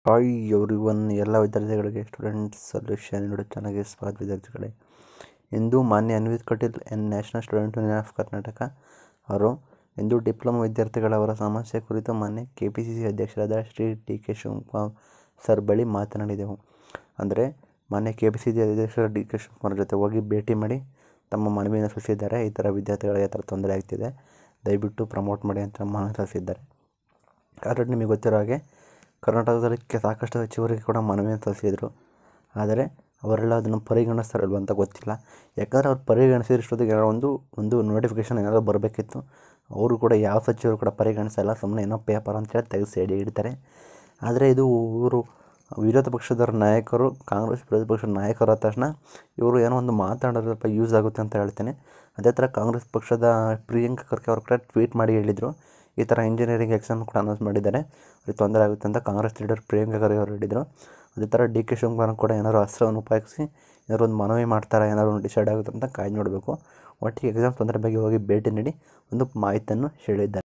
hi every one ಎಲ್ಲ ವಿದ್ಯಾರ್ಥಿಗಳಿಗೆ students solution YouTube ಚಾನಲ್ಗೆ ಸ್ವಾಗತ ವಿದ್ಯಾರ್ಥಿಗಳೇ ಇಂದು ಮಾನ್ಯ Anvith Kateel N national student union of Karnataka ಅವರು ಇಂದು ಡಿಪ್ಲೊಮಾ ವಿದ್ಯಾರ್ಥಿಗಳವರ ಸಮಸ್ಯೆ ಕುರಿತು ಮಾನ್ಯ ಕೆ ಪಿ ಸಿ ಸಿ ಅಧ್ಯಕ್ಷರಾದ Shri D K Shivakumar sir ಬಳಿ ಮಾತನಾಡಿದೆವು ಅಂದರೆ ಮಾನ್ಯ ಕೆ ಪಿ ಸಿ ಸಿ ಅಧ್ಯಕ್ಷರ ಡಿ ಕೆ ಶಿವಕುಮಾರ್ ಜೊತೆ ಹೋಗಿ ಭೇಟಿ ಮಾಡಿ ತಮ್ಮ ಮನವಿಯನ್ನು ಸಲ್ಲಿಸಿದ್ದಾರೆ ಈ ಥರ ವಿದ್ಯಾರ್ಥಿಗಳಿಗೆ ಈ ಥರ ತೊಂದರೆ ಆಗ್ತಿದೆ ದಯವಿಟ್ಟು ಪ್ರಮೋಟ್ ಮಾಡಿ ಅಂತ ಮನವಿ ಸಲ್ಲಿಸಿದ್ದಾರೆ ಆಲ್ರೆಡಿ ನಿಮಗೆ ಗೊತ್ತಿರೋ ಹಾಗೆ ಕರ್ನಾಟಕದಲ್ಲಿ ಕೆ- ಸಾಕಷ್ಟು ಸಚಿವರಿಗೆ ಕೂಡ ಮನವಿಯನ್ನು ಸಲ್ಲಿಸಿದರು ಆದರೆ ಅವರೆಲ್ಲ ಅದನ್ನು ಪರಿಗಣಿಸ್ತಾರಲ್ವ ಅಂತ ಗೊತ್ತಿಲ್ಲ ಯಾಕಂದರೆ ಅವ್ರು ಪರಿಗಣಿಸಿದಷ್ಟೊತ್ತಿಗೆ ಏನೋ ಒಂದು ಒಂದು ನೋಟಿಫಿಕೇಷನ್ ಏನಾದರೂ ಬರಬೇಕಿತ್ತು ಅವರು ಕೂಡ ಯಾವ ಸಚಿವರು ಕೂಡ ಪರಿಗಣಿಸಲ್ಲ ಸುಮ್ಮನೆ ಏನೋ ಪೇಪರ್ ಅಂತೇಳಿ ತೆಗೆದು ಸೈಡ್ ಇಡ್ತಾರೆ ಆದರೆ ಇದು ಇವರು ವಿರೋಧ ಪಕ್ಷದ ನಾಯಕರು ಕಾಂಗ್ರೆಸ್ ವಿರೋಧ ಪಕ್ಷದ ನಾಯಕರು ಆದ ತಕ್ಷಣ ಇವರು ಏನೋ ಒಂದು ಮಾತಾಡೋದು ಸ್ವಲ್ಪ ಯೂಸ್ ಆಗುತ್ತೆ ಅಂತ ಹೇಳ್ತೇನೆ ಅದೇ ಥರ ಕಾಂಗ್ರೆಸ್ ಪಕ್ಷದ ಪ್ರಿಯಾಂಕ ಖರ್ಗೆ ಅವರು ಕೂಡ ಟ್ವೀಟ್ ಮಾಡಿ ಹೇಳಿದರು ಈ ಥರ ಇಂಜಿನಿಯರಿಂಗ್ ಎಕ್ಸಾಮ್ ಕೂಡ ಅನೌನ್ಸ್ ಮಾಡಿದ್ದಾರೆ ಅವ್ರಿಗೆ ತೊಂದರೆ ಆಗುತ್ತೆ ಅಂತ ಕಾಂಗ್ರೆಸ್ ಲೀಡರ್ ಪ್ರಿಯಾಂಕ ಖರ್ಗೆ ಅವರು ಹೇಳಿದರು ಅದೇ ಥರ ಡಿ ಕೆ ಶಿವಕುಮಾರ್ ಕೂಡ ಏನಾದ್ರು ಅಸ್ತ್ರವನ್ನು ಉಪಯೋಗಿಸಿ ಏನಾದ್ರು ಒಂದು ಮನವಿ ಮಾಡ್ತಾರೆ ಏನಾದ್ರು ಒಂದು ಡಿಸೈಡ್ ಆಗುತ್ತೆ ಅಂತ ಕಾಯ್ದು ನೋಡಬೇಕು ಒಟ್ಟಿಗೆ ಎಕ್ಸಾಮ್ ತೊಂದರೆ ಬಗ್ಗೆ ಹೋಗಿ ಭೇಟಿ ನೀಡಿ ಒಂದು ಮಾಹಿತಿಯನ್ನು ಹೇಳಿದ್ದಾರೆ